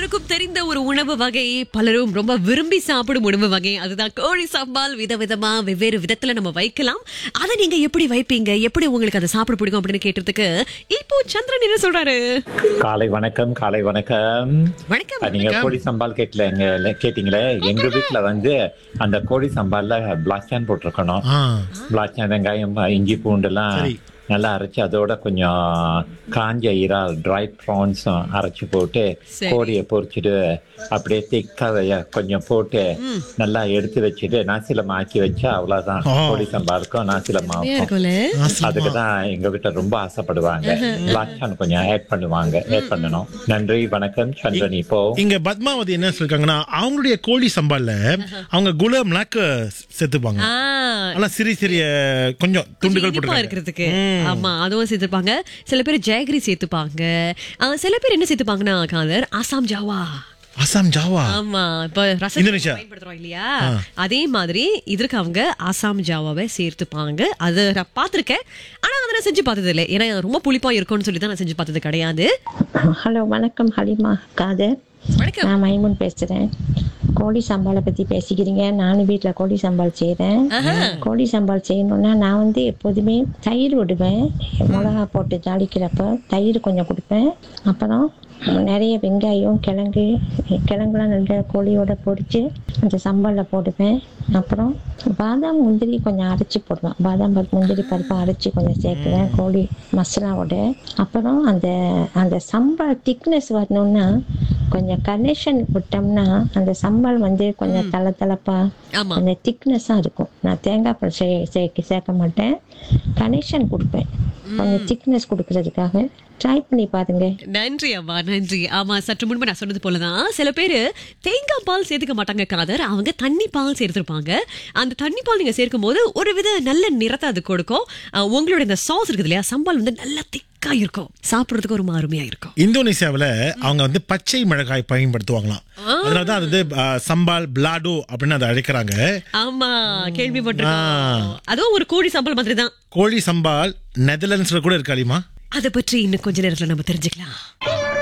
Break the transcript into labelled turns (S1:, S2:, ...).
S1: எல்லாருக்கும் தெரிந்த ஒரு உணவு வகை பலரும் ரொம்ப விரும்பி சாப்பிடும் உணவு வகை அதுதான் கோழி சாம்பால் விதவிதமா வெவ்வேறு விதத்துல நம்ம வைக்கலாம் அதை நீங்க எப்படி வைப்பீங்க எப்படி உங்களுக்கு அதை சாப்பிட பிடிக்கும் அப்படின்னு கேட்டதுக்கு இப்போ சந்திரன் என்ன சொல்றாரு
S2: காலை வணக்கம் காலை வணக்கம்
S1: வணக்கம்
S2: அஹ் நீங்க கோழி சம்பால் கேட்கல எங்க கேட்டீங்களே எங்க வீட்டுல வந்து அந்த கோழி சம்பால்ல பிளாக் சான் போட்டிருக்கணும்
S3: ஆ
S2: பிளாக் சான் வெங்காயம் இஞ்சி பூண்டு எல்லாம்
S3: சரி.
S2: நல்லா அரைச்சு அதோட கொஞ்சம் காஞ்ச இறால் ட்ரை ப்ரான்ஸ் அரைச்சு போட்டு
S1: சரி.
S2: கோழியை பொரிச்சிட்டு அப்படியே திக்கா கொஞ்சம் போட்டு நல்லா எடுத்து வச்சுட்டு நாசிலமா ஆக்கி வச்சா அவ்வளவுதான்
S3: ஆ.
S2: கோழி சம்பாலுக்கும் நாசிலமாவுக்கும்
S1: இருக்கும்ல
S2: அதுக்கு தான் எங்க வீட்டுல ரொம்ப ஆசைப்படுவாங்க பிளாக் சான் கொஞ்சம் ஆட் பண்ணுவாங்க ஆட் பண்ணணும் நன்றி வணக்கம் சந்திரன் இப்போ
S3: இங்க பத்மாவதி என்ன சொல்லிருக்காங்கன்னா அவங்களுடைய கோழி சம்பால்ல அவங்க குலம் நாக்கு சேர்த்துப்பாங்க
S1: ஆ,
S3: ஆனா சிறிய சிறிய கொஞ்சம் துண்டுகள்
S1: இனிப்பா
S3: போட்டு
S1: இருக்கிறதுக்கு ஆமா அதுவும் சேர்த்துப்பாங்க சில பேர் ஜெயகிரி சேர்த்துப்பாங்க ஆ, சில பேர் என்ன சேர்த்துப்பாங்கன்னா காதர் ஆசாம் ஜாவா
S3: அசாம் ஜாவா
S1: ஆமா இப்ப ரசம்
S3: இந்தோனேஷியா.
S1: பயன்படுத்துறோம் இல்லையா அதே மாதிரி இதற்கு அவங்க ஆசாம் ஜாவாவை சேர்த்துப்பாங்க அது நான் பார்த்திருக்கேன் ஆனா அதை நான் செஞ்சு பார்த்தது இல்லை ஏன்னா அது ரொம்ப புளிப்பா இருக்கும்னு சொல்லி தான் நான் செஞ்சு பார்த்தது கிடையாது
S4: ஹலோ வணக்கம் ஹலிமா காதர்
S1: வணக்கம்
S4: நான் மைமுன் பேசுகிறேன் கோழி சம்பாலை பற்றி பேசிக்கிறீங்க நானும் வீட்டில் கோழி சம்பால் செய்கிறேன் கோழி சம்பால் செய்யணுன்னா நான் வந்து எப்போதுமே தயிர் விடுவேன் மிளகா போட்டு தாளிக்கிறப்ப தயிர் கொஞ்சம் கொடுப்பேன் அப்புறம் நிறைய வெங்காயம் கிழங்கு கிழங்குலாம் நல்ல கோழியோட பொரித்து அந்த சம்பாலில் போடுவேன் அப்புறம் பாதாம் முந்திரி கொஞ்சம் அரைச்சி போடுவேன் பாதாம் பருப்பு முந்திரி பருப்பு அரைச்சி கொஞ்சம் சேர்க்குவேன் கோழி மசாலாவோட அப்புறம் அந்த அந்த சம்பால் திக்னஸ் வரணும்னா கொஞ்சம் கனெக்ஷன் விட்டோம்னா அந்த சம்பால் வந்து கொஞ்சம் தலை தலப்பா
S1: ஆமா
S4: கொஞ்சம் திக்னஸாக இருக்கும் நான் தேங்காய் பால் சே சேர்க்க சேர்க்க மாட்டேன் கனெக்ஷன் கொடுப்பேன் கொஞ்சம் திக்னஸ் கொடுக்கறதுக்காக ட்ரை பண்ணி பாருங்க
S1: நன்றி அம்மா நன்றி ஆமா சற்று முன்பு நான் சொன்னது போலதான் சில பேரு தேங்காய் பால் சேர்த்துக்க மாட்டாங்க காதர் அவங்க தண்ணி பால் சேர்த்திருப்பாங்க அந்த தண்ணி பால் நீங்க சேர்க்கும் போது ஒரு வித நல்ல நிறத்தை அது கொடுக்கும் அஹ், உங்களோட இந்த சாஸ் இருக்குது இல்லையா சம்பால் வந்து நல்ல திக்கா இருக்கும் சாப்பிடுறதுக்கு ஒரு அருமையா இருக்கும்
S3: இந்தோனேசியாவுல அவங்க வந்து பச்சை மிளகாய் பயன்படுத்துவாங்களாம் அதனாலதான் அது வந்து ஆ, சம்பால் பிளாடோ அப்படின்னு அதை அழைக்கிறாங்க
S1: ஆமா கேள்விப்பட்டிருக்கோம் அதுவும் ஒரு கோழி சம்பல் மாதிரி தான்
S3: கோழி சம்பால் நெதர்லாண்ட்ஸ்ல கூட இருக்கு அலிமா
S1: அதை பற்றி இன்னும் கொஞ்ச நேரத்துல நம்ம தெரிஞ்சுக்கலாம்